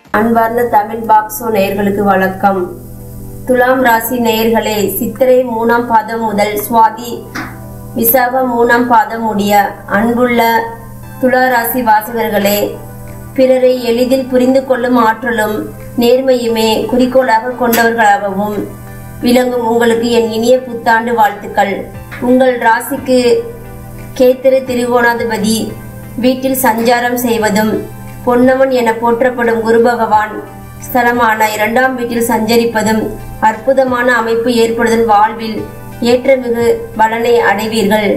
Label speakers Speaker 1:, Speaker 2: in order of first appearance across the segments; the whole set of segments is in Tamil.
Speaker 1: அன்பார்ந்த தமிழ் பாக்ஸோ நேயர்களுக்கு வணக்கம் துலாம் ராசி நேயர்களே சித்திரை மூணாம் பாதம் முதல் சுவாதி விசாகம் மூணாம் பாதம் முடிய அன்புள்ள துலா ராசி வாசகர்களே பிறரை எளிதில் புரிந்து கொள்ளும் ஆற்றலும் நேர்மையுமே குறிக்கோளாக கொண்டவர்களாகவும் விளங்கும் உங்களுக்கு என் இனிய புத்தாண்டு வாழ்த்துக்கள் உங்கள் ராசிக்கு கேத்திரு திருகோணாதிபதி வீட்டில் சஞ்சாரம் செய்வதும் பொன்னவன் என போற்றப்படும் குரு பகவான் ஸ்தலமான இரண்டாம் வீட்டில் சஞ்சரிப்பதும் அற்புதமான அமைப்பு ஏற்படுதல் வாழ்வில் ஏற்றமிகு பலனை அடைவீர்கள்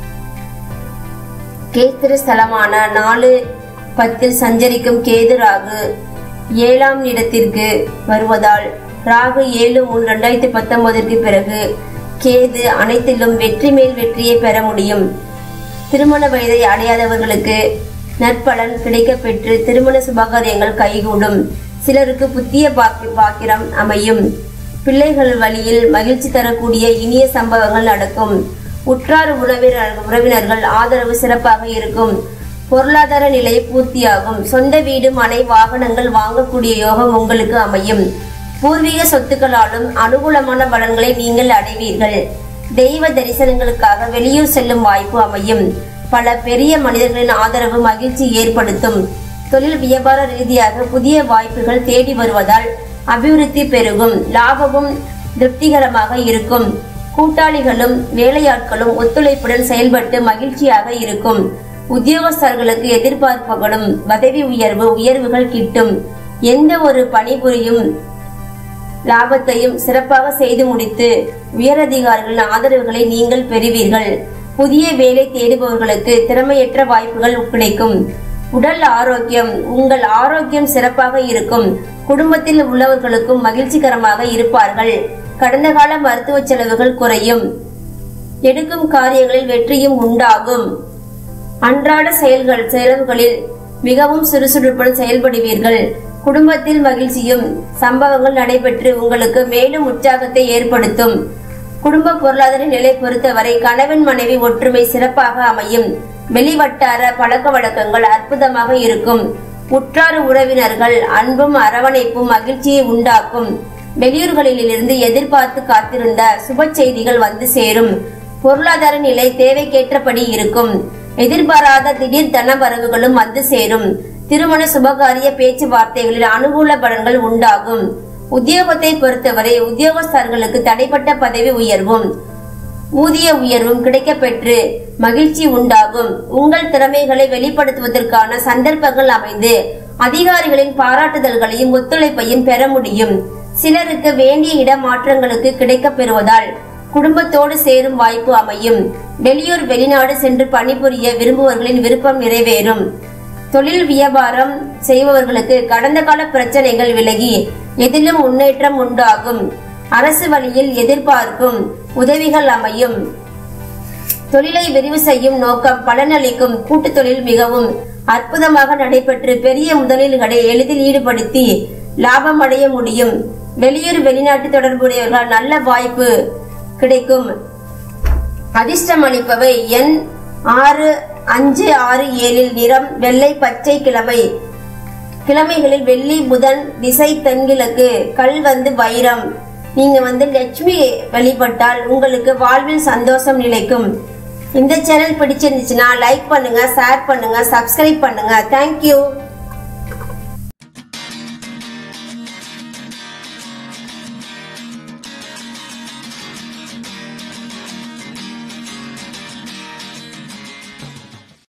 Speaker 1: கேத்திரு ஸ்தலமான நாலு பத்தில் சஞ்சரிக்கும் கேது ராகு ஏழாம் இடத்திற்கு வருவதால் ராகு ஏழு மூணு ரெண்டாயிரத்தி பத்தொன்பதற்கு பிறகு கேது அனைத்திலும் வெற்றி மேல் வெற்றியை பெற முடியும் திருமண வயதை அடையாதவர்களுக்கு நற்பலன் கிடைக்கப் பெற்று திருமண சுபகாரியங்கள் கைகூடும் சிலருக்கு புத்திய பாக்கி பாக்கிரம் அமையும் பிள்ளைகள் வழியில் மகிழ்ச்சி தரக்கூடிய இனிய சம்பவங்கள் நடக்கும் உற்றார் உறவினர் உறவினர்கள் ஆதரவு சிறப்பாக இருக்கும் பொருளாதார நிலை பூர்த்தியாகும் சொந்த வீடு மனை வாகனங்கள் வாங்கக்கூடிய யோகம் உங்களுக்கு அமையும் பூர்வீக சொத்துக்களாலும் அனுகூலமான பலன்களை நீங்கள் அடைவீர்கள் தெய்வ தரிசனங்களுக்காக வெளியூர் செல்லும் வாய்ப்பு அமையும் பல பெரிய மனிதர்களின் ஆதரவு மகிழ்ச்சி ஏற்படுத்தும் தொழில் வியாபார ரீதியாக புதிய வாய்ப்புகள் தேடி வருவதால் அபிவிருத்தி பெருகும் லாபமும் திருப்திகரமாக இருக்கும் கூட்டாளிகளும் வேலையாட்களும் ஒத்துழைப்புடன் செயல்பட்டு மகிழ்ச்சியாக இருக்கும் உத்தியோகஸ்தர்களுக்கு எதிர்பார்க்கப்படும் பதவி உயர்வு உயர்வுகள் கிட்டும் எந்த ஒரு பணிபுரியும் லாபத்தையும் சிறப்பாக செய்து முடித்து உயரதிகாரிகளின் ஆதரவுகளை நீங்கள் பெறுவீர்கள் புதிய வேலை தேடுபவர்களுக்கு திறமையற்ற வாய்ப்புகள் கிடைக்கும் உடல் ஆரோக்கியம் உங்கள் ஆரோக்கியம் சிறப்பாக இருக்கும் குடும்பத்தில் உள்ளவர்களுக்கும் மகிழ்ச்சிகரமாக இருப்பார்கள் கடந்த கால மருத்துவ செலவுகள் குறையும் எடுக்கும் காரியங்களில் வெற்றியும் உண்டாகும் அன்றாட செயல்கள் செலவுகளில் மிகவும் சுறுசுறுப்புடன் செயல்படுவீர்கள் குடும்பத்தில் மகிழ்ச்சியும் சம்பவங்கள் நடைபெற்று உங்களுக்கு மேலும் உற்சாகத்தை ஏற்படுத்தும் குடும்ப பொருளாதார நிலை பொறுத்தவரை கணவன் மனைவி ஒற்றுமை சிறப்பாக அமையும் வெளிவட்டார பழக்க வழக்கங்கள் அற்புதமாக இருக்கும் உற்றார் உறவினர்கள் அன்பும் அரவணைப்பும் மகிழ்ச்சியை உண்டாக்கும் வெளியூர்களிலிருந்து எதிர்பார்த்து காத்திருந்த சுப செய்திகள் வந்து சேரும் பொருளாதார நிலை தேவைக்கேற்றபடி இருக்கும் எதிர்பாராத திடீர் தன வரவுகளும் வந்து சேரும் திருமண சுபகாரிய பேச்சுவார்த்தைகளில் அனுகூல பலன்கள் உண்டாகும் உத்தியோகத்தை பொறுத்தவரை உத்தியோகஸ்தர்களுக்கு தடைப்பட்ட பதவி உயர்வும் ஊதிய உயர்வும் கிடைக்கப்பெற்று மகிழ்ச்சி உண்டாகும் உங்கள் திறமைகளை வெளிப்படுத்துவதற்கான சந்தர்ப்பங்கள் அமைந்து அதிகாரிகளின் பாராட்டுதல்களையும் ஒத்துழைப்பையும் பெற முடியும் சிலருக்கு வேண்டிய இடமாற்றங்களுக்கு கிடைக்கப் பெறுவதால் குடும்பத்தோடு சேரும் வாய்ப்பு அமையும் வெளியூர் வெளிநாடு சென்று பணிபுரிய விரும்புவர்களின் விருப்பம் நிறைவேறும் தொழில் வியாபாரம் செய்பவர்களுக்கு கடந்த கால பிரச்சனைகள் விலகி எதிலும் முன்னேற்றம் உண்டாகும் அரசு வழியில் எதிர்பார்க்கும் உதவிகள் அமையும் தொழிலை விரிவு செய்யும் நோக்கம் பலனளிக்கும் கூட்டு தொழில் மிகவும் அற்புதமாக நடைபெற்று பெரிய முதலீடுகளை எளிதில் ஈடுபடுத்தி லாபம் அடைய முடியும் வெளியூர் வெளிநாட்டு தொடர்புடையவர்கள் நல்ல வாய்ப்பு கிடைக்கும் அதிர்ஷ்டம் அளிப்பவை எண் ஆறு அஞ்சு ஆறு ஏழில் நிறம் வெள்ளை பச்சை கிழமை கிழமைகளில் வெள்ளி புதன் திசை தென்கிழக்கு கல் வந்து வைரம் நீங்க வந்து லட்சுமி வழிபட்டால் உங்களுக்கு வாழ்வில் சந்தோஷம் நிலைக்கும் இந்த சேனல் பிடிச்சிருந்துச்சுன்னா லைக் பண்ணுங்க ஷேர் பண்ணுங்க சப்ஸ்கிரைப் பண்ணுங்க தேங்க்யூ